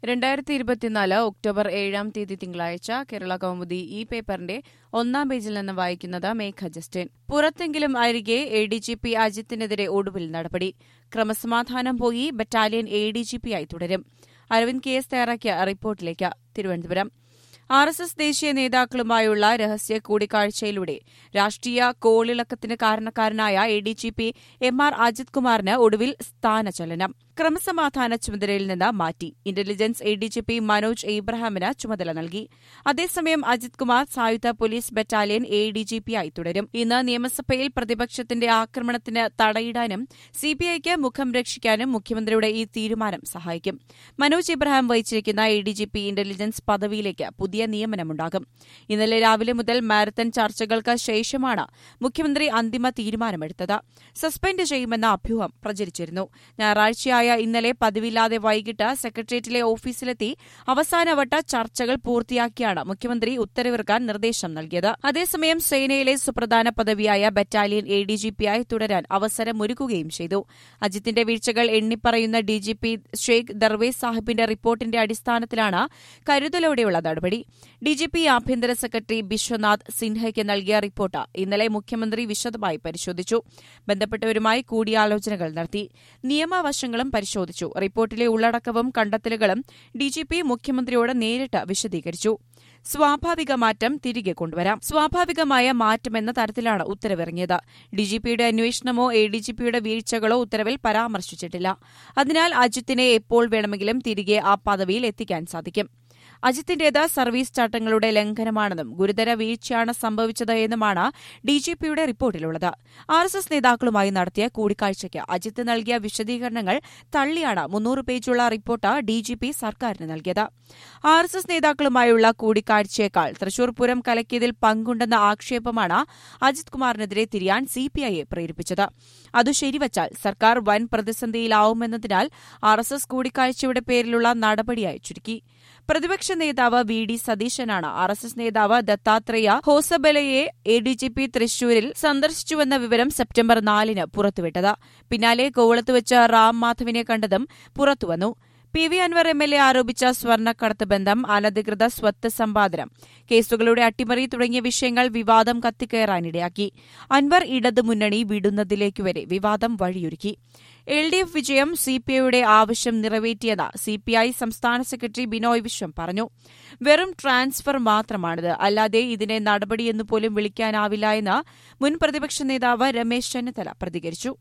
രണ്ടായിരത്തി ഇരുപത്തിനാല് ഒക്ടോബർ ഏഴാം തീയതി തിങ്കളാഴ്ച കേരള കൗമുദി ഈ പേപ്പറിന്റെ ഒന്നാം പേജിൽ നിന്ന് വായിക്കുന്നത് മേഘ ജസ്റ്റിൻ പുറത്തെങ്കിലും അരികെ എ ഡി ജി പി അജിത്തിനെതിരെ ഒടുവിൽ നടപടി ക്രമസമാധാനം പോയി ബറ്റാലിയൻ എ ഡി ജി പിയായി തുടരും അരവിന്ദ് കെ എസ് തയ്യാറാക്കിയ റിപ്പോർട്ടിലേക്ക് തിരുവനന്തപുരം ആർ എസ് എസ് ദേശീയ നേതാക്കളുമായുള്ള രഹസ്യ കൂടിക്കാഴ്ചയിലൂടെ രാഷ്ട്രീയ കോളിളക്കത്തിന് കാരണക്കാരനായ A D G P M R Ajith കുമാറിന് ഒടുവിൽ സ്ഥാനചലനം ക്രമസമാധാന ചുമതലയിൽ നിന്ന് മാറ്റി intelligence A D G P Manoj എബ്രഹാമിന് ചുമതല നൽകി അതേസമയം അജിത് കുമാർ സായുധ police battalion A D G പിയായി തുടരും ഇന്ന് നിയമസഭയിൽ പ്രതിപക്ഷത്തിന്റെ ആക്രമണത്തിന് തടയിടാനും സിപിഐക്ക് മുഖം രക്ഷിക്കാനും മുഖ്യമന്ത്രിയുടെ ഈ തീരുമാനം സഹായിക്കും മനോജ് എബ്രഹാം വഹിച്ചിരിക്കുന്ന A D G P intelligence പദവിയിലേക്ക് പുതിയ നിയമനമുണ്ടാകും ഇന്നലെ രാവിലെ മുതൽ മാരത്തൺ ചർച്ചകൾക്ക് ശേഷമാണ് മുഖ്യമന്ത്രി അന്തിമ തീരുമാനമെടുത്തത് സസ്പെൻഡ് ചെയ്യുമെന്ന അഭ്യൂഹം പ്രചരിച്ചിരുന്നു ഞായറാഴ്ചയായ ഇന്നലെ പതിവില്ലാതെ വൈകിട്ട് സെക്രട്ടേറിയറ്റിലെ ഓഫീസിലെത്തി അവസാനവട്ട ചർച്ചകൾ പൂർത്തിയാക്കിയാണ് മുഖ്യമന്ത്രി ഉത്തരവിറക്കാൻ നിർദ്ദേശം നൽകിയത് അതേസമയം സേനയിലെ സുപ്രധാന പദവിയായ ബറ്റാലിയൻ എ ഡി ജി പിയായി തുടരാൻ അവസരമൊരുക്കുകയും ചെയ്തു അജിത്തിന്റെ വീഴ്ചകൾ എണ്ണിപ്പറയുന്ന D G P Sheikh Darvesh സാഹിബിന്റെ റിപ്പോർട്ടിന്റെ അടിസ്ഥാനത്തിലാണ് കരുതലോടെയുള്ള നടപടി ഡിജിപി ആഭ്യന്തര സെക്രട്ടറി ബിശ്വനാഥ് സിൻഹയ്ക്ക് നൽകിയ റിപ്പോർട്ട് ഇന്നലെ മുഖ്യമന്ത്രി വിശദമായി പരിശോധിച്ചു ബന്ധപ്പെട്ടവരുമായി കൂടിയാലോചനകൾ നടത്തി നിയമവശങ്ങളും പരിശോധിച്ചു റിപ്പോർട്ടിലെ ഉള്ളടക്കവും കണ്ടെത്തലുകളും ഡിജിപി മുഖ്യമന്ത്രിയോട് നേരിട്ട് വിശദീകരിച്ചു സ്വാഭാവിക മാറ്റം തിരികെ കൊണ്ടുവരാം സ്വാഭാവികമായ മാറ്റമെന്ന തരത്തിലാണ് ഉത്തരവിറങ്ങിയത് ഡിജിപിയുടെ അന്വേഷണമോ എ ഡിജിപിയുടെ വീഴ്ചകളോ ഉത്തരവിൽ പരാമർശിച്ചിട്ടില്ല അതിനാൽ അജിത്തിനെ എപ്പോൾ വേണമെങ്കിലും തിരികെ ആ പദവിയിൽ എത്തിക്കാൻ സാധിക്കും അജിത്തിന്റേത് സർവീസ് ചട്ടങ്ങളുടെ ലംഘനമാണെന്നും ഗുരുതര വീഴ്ചയാണ് സംഭവിച്ചത് എന്നുമാണ് ഡിജിപിയുടെ റിപ്പോർട്ടിലുള്ളത് ആർ എസ് എസ് നേതാക്കളുമായി നടത്തിയ കൂടിക്കാഴ്ചയ്ക്ക് അജിത്ത് നൽകിയ വിശദീകരണങ്ങൾ തള്ളിയാണ് മുന്നൂറ് പേജുള്ള റിപ്പോർട്ട് ഡിജിപി സർക്കാരിന് നൽകിയത് ആർ എസ് എസ് നേതാക്കളുമായുള്ള കൂടിക്കാഴ്ചയേക്കാൾ തൃശൂർ പൂരം കലക്കിയതിൽ പങ്കുണ്ടെന്ന ആക്ഷേപമാണ് അജിത് കുമാറിനെതിരെ തിരിയാൻ സിപിഐയെ പ്രേരിപ്പിച്ചത് അത് ശരിവച്ചാൽ സർക്കാർ വൻ പ്രതിസന്ധിയിലാവുമെന്നതിനാൽ ആർ എസ് എസ് കൂടിക്കാഴ്ചയുടെ പേരിലുള്ള നടപടിയായി ചുരുക്കി പ്രതിപക്ഷ നേതാവ് വി ഡി സതീശനാണ് ആർ എസ് എസ് നേതാവ് ദത്താത്രേയ ഹോസബലയെ എ ഡി ജി പി തൃശൂരിൽ സന്ദർശിച്ചുവെന്ന വിവരം സെപ്റ്റംബർ നാലിന് പുറത്തുവിട്ടത് പിന്നാലെ കോവളത്ത് വെച്ച് റാം മാധവിനെ കണ്ടതും പുറത്തുവന്നു P V Anvar M L A ആരോപിച്ച സ്വർണ്ണക്കടത്ത് ബന്ധം അനധികൃത സ്വത്ത് സമ്പാദനം കേസുകളുടെ അട്ടിമറി തുടങ്ങിയ വിഷയങ്ങൾ വിവാദം കത്തിക്കയറാനിടയാക്കി അൻവർ ഇടതുമുന്നണി വിടുന്നതിലേക്ക് വരെ വിവാദം വഴിയൊരുക്കി എൽ ഡി എഫ് വിജയം സിപിഐയുടെ ആവശ്യം നിറവേറ്റിയെന്ന് സിപിഐ സംസ്ഥാന സെക്രട്ടറി ബിനോയ് വിശ്വം പറഞ്ഞു വെറും ട്രാൻസ്ഫർ മാത്രമാണിത് അല്ലാതെ ഇതിനെ നടപടിയെന്നു പോലും വിളിക്കാനാവില്ല എന്ന് മുൻ പ്രതിപക്ഷ നേതാവ് രമേശ് ചെന്നിത്തല പ്രതികരിച്ചു